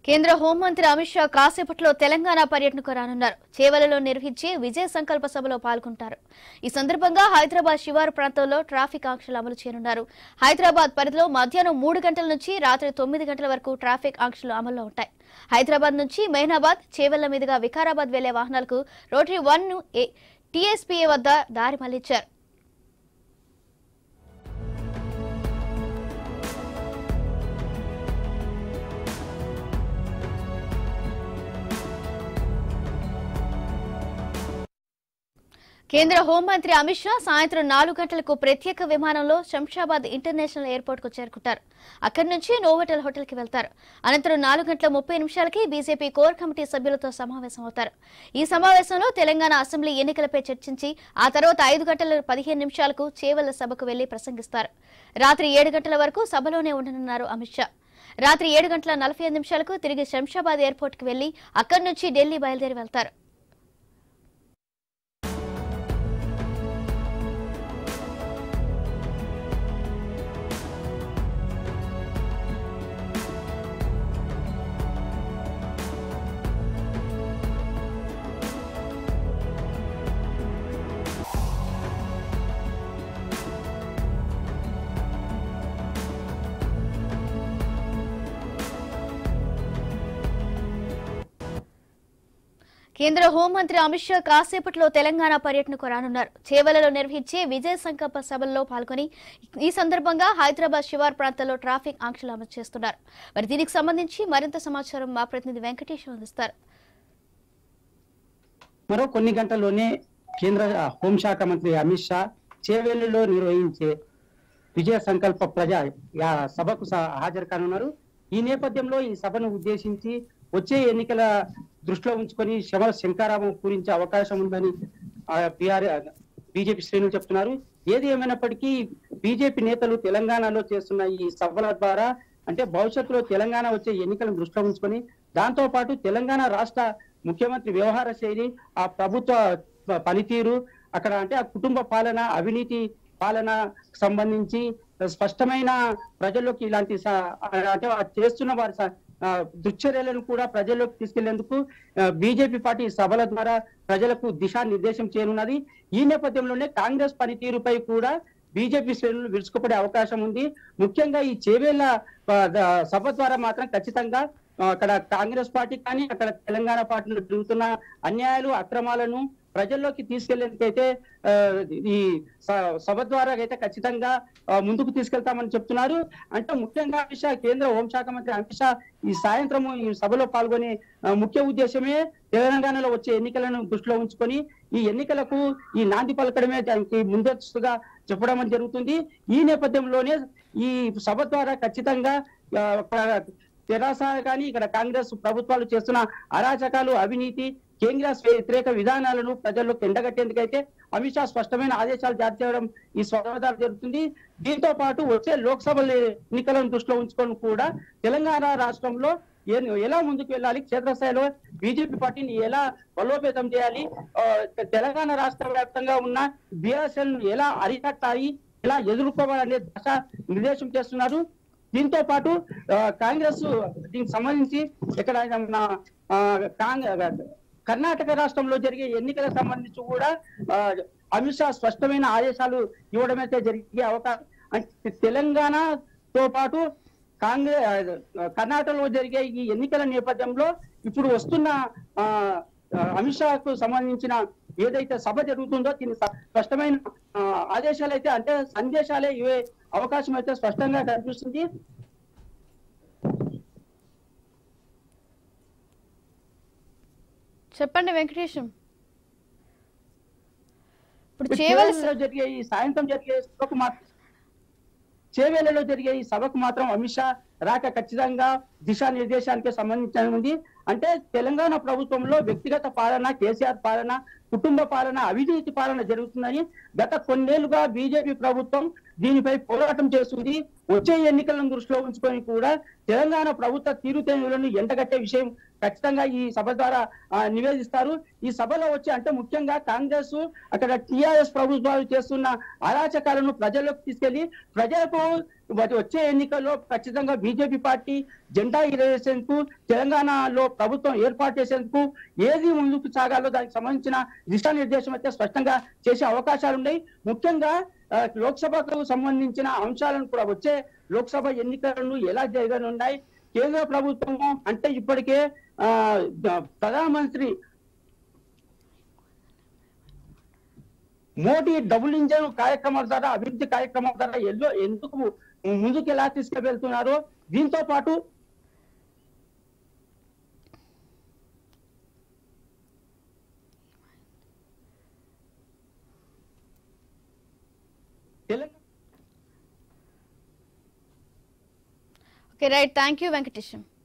కేంద్ర హోంమంత్రి అమిత్ షా కాసేపట్లో తెలంగాణ పర్యటనకు రానున్నారు చేవలలో నిర్వహించే విజయ సంకల్ప సభలో పాల్గొంటారు ఈ సందర్భంగా హైదరాబాద్ శివారు ప్రాంతంలో ట్రాఫిక్ ఆంక్షలు అమలు చేయనున్నారు హైదరాబాద్ పరిధిలో మధ్యాహ్నం మూడు గంటల నుంచి రాత్రి తొమ్మిది గంటల వరకు ట్రాఫిక్ ఆంక్షలు అమల్లో ఉంటాయి హైదరాబాద్ నుంచి మెహనాబాద్ చేవెళ్ల మీదుగా వికారాబాద్ వెళ్లే వాహనాలకు రోటరీ వన్ ను టీఎస్పీఏ వద్ద దారి మళ్లించారు కేంద్ర హోంమంత్రి అమిత్ షా సాయంత్రం నాలుగు గంటలకు ప్రత్యేక విమానంలో శంషాబాద్ ఇంటర్నేషనల్ ఎయిర్పోర్ట్ కు చేరుకుంటారు అక్కడి నుంచి నోవోటెల్ హోటల్ కి వెళ్తారు అనంతరం నాలుగు గంటల ముప్పై నిమిషాలకి బీజేపీ కోర్ కమిటీ సభ్యులతో సమావేశం అవుతారు ఈ సమావేశంలో తెలంగాణ అసెంబ్లీ ఎన్నికలపై చర్చించి ఆ తర్వాత ఐదు గంటల పదిహేను నిమిషాలకు చేవల్ల సభకు వెళ్లి ప్రసంగిస్తారు రాత్రి ఏడు గంటల వరకు సభలోనే ఉండనున్నారు అమిత్ షా రాత్రి ఏడు గంటల నలభై ఐదు నిమిషాలకు తిరిగి శంషాబాద్ ఎయిర్పోర్ట్ కి వెళ్లి అక్కడి నుంచి ఢిల్లీ బయలుదేరి వెళ్తారు కేంద్ర హోంమంత్రి అమిత్ షా కాసేపట్లో తెలంగాణ పర్యటనకు రానున్నారు చేవలలో నిర్వహించే విజయ సంకల్ప సభల్లో పాల్గొని ఈ సందర్భంగా హైదరాబాద్ శివార్ ప్రాంతంలో ట్రాఫిక్ ఆంక్షలు అమలు చేస్తున్నారు మరి దీనికి సంబంధించి మరింత సమాచారం మా ప్రతినిధి వెంకటేష్ అందిస్తారు మరో కొన్ని గంటల్లోనే కేంద్ర హోంశాఖ మంత్రి అమిత్ షా చేవేళ్లలో నిర్వహించే విజయ సంకల్ప ప్రజా యా సభకు స- హాజరు కానున్నారు ఈ నేపథ్యంలో ఈ సభను ఉద్దేశించి వచ్చే ఎన్నికల దృష్టిలో ఉంచుకొని శవ శంకారామం పూరించే అవకాశం ఉందని పిఆర్ బీజేపీ శ్రేణులు చెప్తున్నారు ఏది ఏమైనప్పటికీ బీజేపీ నేతలు తెలంగాణలో చేస్తున్న ఈ సభల ద్వారా అంటే భవిష్యత్తులో తెలంగాణ వచ్చే ఎన్నికలను దృష్టిలో ఉంచుకొని దాంతో పాటు తెలంగాణ రాష్ట్ర ముఖ్యమంత్రి వ్యవహార శైలి ఆ ప్రభుత్వ ప- పనితీరు అక్కడ అంటే ఆ కుటుంబ పాలన అవినీతి పాలన సంబంధించి స్పష్టమైన ప్రజల్లోకి ఇలాంటి స- అంటే ఆ చేస్తున్న వారి స- ఆ, దుశ్చర్యలను కూడా ప్రజల్లోకి తీసుకెళ్లేందుకు బీజేపీ పార్టీ సభల ద్వారా ప్రజలకు దిశానిర్దేశం చేయనున్నది ఈ నేపథ్యంలోనే కాంగ్రెస్ పనితీరుపై కూడా బీజేపీ శ్రేణులు విరుచుకుపడే అవకాశం ఉంది ముఖ్యంగా ఈ చేవేళ్ల ఆ, ద- సభ ద్వారా మాత్రం ఖచ్చితంగా ఆ, అక్కడ కాంగ్రెస్ పార్టీ కానీ అక్కడ తెలంగాణ పార్టీలో జరుగుతున్న అన్యాయాలు అక్రమాలను ప్రజల్లోకి తీసుకెళ్లేందుకైతే ఆ, ఈ స- సభ ద్వారా అయితే ఖచ్చితంగా ఆ, ముందుకు తీసుకెళ్తామని చెప్తున్నారు అంటే ముఖ్యంగా అమిత్ షా కేంద్ర హోంశాఖ మంత్రి అమిత్ షా ఈ సాయంత్రం ఈ సభలో పాల్గొనే ఆ, ముఖ్య ఉద్దేశమే తెలంగాణలో వచ్చే ఎన్నికలను దృష్టిలో ఉంచుకొని ఈ ఎన్నికలకు ఈ నాంది పలకడమే దానికి ముందస్తుగా చెప్పడం అని జరుగుతుంది ఈ నేపథ్యంలోనే ఈ సభ ద్వారా ఖచ్చితంగా ఆ, ఒక తెరాస కానీ ఇక్కడ కాంగ్రెస్ ప్రభుత్వాలు చేస్తున్న అరాచకాలు అవినీతి కేంద్ర వ్యతిరేక విధానాలను ప్రజల్లోకి ఎండగట్టేందుకైతే అమిత్ షా స్పష్టమైన ఆదేశాలు జారీ చేయడం ఈ స్వగతాలు జరుగుతుంది దీంతో పాటు వచ్చే లోక్సభ ఎన్నికలను దృష్టిలో ఉంచుకొని కూడా తెలంగాణ రాష్ట్రంలో ఏ- ఎలా ముందుకు వెళ్ళాలి క్షేత్రస్థాయిలో బీజేపీ పార్టీని ఎలా బలోపేతం చేయాలి ఆ, తెలంగాణ రాష్ట్ర వ్యాప్తంగా ఉన్న బిఎస్ఎల్ ఎలా అరికట్టాలి ఎలా ఎదుర్కోవాలనే దశ నిర్దేశం చేస్తున్నారు దీంతో పాటు ఆ, కాంగ్రెస్ దీనికి సంబంధించి ఇక్కడ మన ఆ, కాంగ్- కర్ణాటక రాష్ట్రంలో జరిగే ఎన్నికలకు సంబంధించి కూడా ఆ, అమిత్ షా స్పష్టమైన ఆదేశాలు ఇవ్వడం అయితే జరిగే అవకాశం అంటే తెలంగాణతో పాటు కాంగ్రెస్ కర్ణాటకలో జరిగే ఈ ఎన్నికల నేపథ్యంలో ఇప్పుడు వస్తున్న ఆ, ఆ, అమిత్ షాకు సంబంధించిన ఏదైతే సభ జరుగుతుందో దీని స- స్పష్టమైన ఆ, ఆదేశాలు అయితే అంటే సందేశాలే ఇవే అవకాశం అయితే స్పష్టంగా కనిపిస్తుంది చెప్పండి వెంకటేశం ఇప్పుడు చేయవలసి చేవేళ్లలో జరిగే ఈ సాయంత్రం జరిగే సభకు మాత్రం చేవేళ్లలో జరిగే ఈ సభకు మాత్రం అమిత్ షా రాక ఖచ్చితంగా దిశానిర్దేశానికి సంబంధించి ఉంది అంటే తెలంగాణ ప్రభుత్వంలో వ్యక్తిగత పాలన కేసీఆర్ పాలన కుటుంబ పాలన అవినీతి పాలన జరుగుతుందని గత కొన్నేళ్లుగా బీజేపీ ప్రభుత్వం దీనిపై పోరాటం చేస్తుంది వచ్చే ఎన్నికలను దృష్టిలో ఉంచుకొని కూడా తెలంగాణ ప్రభుత్వ తీరుతెన్నులను ఎండగట్టే విషయం ఖచ్చితంగా ఈ సభ ద్వారా ఆ, నివేదిస్తారు ఈ సభలో వచ్చి అంటే ముఖ్యంగా కాంగ్రెస్ అక్కడ టిఆర్ఎస్ ప్రభుత్వాలు చేస్తున్న అరాచకాలను ప్రజల్లోకి తీసుకెళ్లి ప్రజలకు వాటి వచ్చే ఎన్నికల్లో ఖచ్చితంగా బీజేపీ పార్టీ జెండా ఎగరేసేందుకు తెలంగాణలో ప్రభుత్వం ఏర్పాటు చేసేందుకు ఏది ముందుకు సాగాలో దానికి సంబంధించిన దిశానిర్దేశం అయితే స్పష్టంగా చేసే అవకాశాలు ఉన్నాయి ముఖ్యంగా ఆ, లోక్సభకు సంబంధించిన అంశాలను కూడా వచ్చే లోక్సభ ఎన్నికలను ఎలా జరగనున్నాయి కేంద్ర ప్రభుత్వము అంటే ఇప్పటికే ఆ ద- ప్రధానమంత్రి మోడీ డబుల్ ఇంజన్ కార్యక్రమాల ద్వారా అభివృద్ధి కార్యక్రమాల ద్వారా ఎల్లో ఎందుకు ముందుకు ఎలా తీసుకువెళ్తున్నారో దీంతో పాటు Telangana okay right thank you Venkatesham